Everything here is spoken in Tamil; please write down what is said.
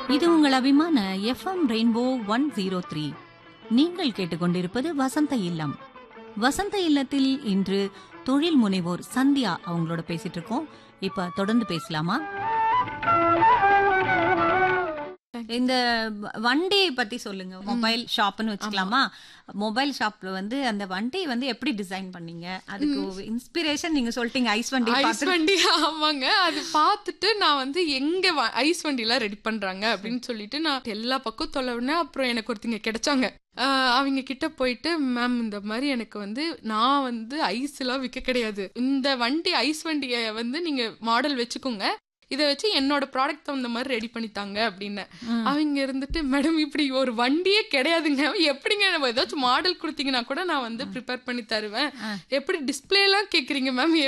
இது உங்கள் அபிமான FM Rainbow one zero three நீங்கள் கேட்டுக்கொண்டிருப்பது வசந்த இல்லம் வசந்த இல்லத்தில் இன்று தொழில் முனைவோர் சந்தியா அவங்களோட பேசிட்டு இருக்கோம் இப்ப தொடர்ந்து பேசலாமா இந்த வ- வண்டியை பத்தி சொல்லுங்க மொபைல் ஷாப்னு வச்சுக்கலாமா மொபைல் ஷாப்ல வந்து அந்த வண்டியை வந்து எப்படி டிசைன் பண்ணீங்க அதுக்கு இன்ஸ்பிரேஷன் நீங்க சொல்லிட்டீங்க ஐஸ் வண்டி ஐஸ் பார்த்து வண்டி ஆமாங்க அது பார்த்துட்டு நான் வந்து எங்க வ- ஐஸ் வண்டிலாம் ரெடி பண்றாங்க அப்படின்னு சொல்லிட்டு நான் எல்லா பக்கம் தொலைவுனேன் அப்புறம் எனக்கு ஒருத்தங்க கிடைச்சாங்க ஆஹ் அவங்க கிட்ட போயிட்டு மேம் இந்த மாதிரி எனக்கு வந்து நான் வந்து ஐஸ் எல்லாம் விற்க கிடையாது இந்த வண்டி ஐஸ் வண்டியை வந்து நீங்க மாடல் வச்சுக்கோங்க இதை வச்சு என்னோட ப்ராடக்ட் தகுந்த மாதிரி ரெடி பண்ணித்தாங்க அப்படின்னு அவங்க இருந்துட்டு மேடம் இப்படி ஒரு வண்டியே கிடையாதுங்க எப்படிங்க நம்ம ஏதாச்சும் மாடல் கொடுத்தீங்கன்னா கூட நான் வந்து ப்ரிப்பேர் பண்ணி தருவேன் எப்படி டிஸ்பிளே எல்லாம் கேக்குறீங்க மேம்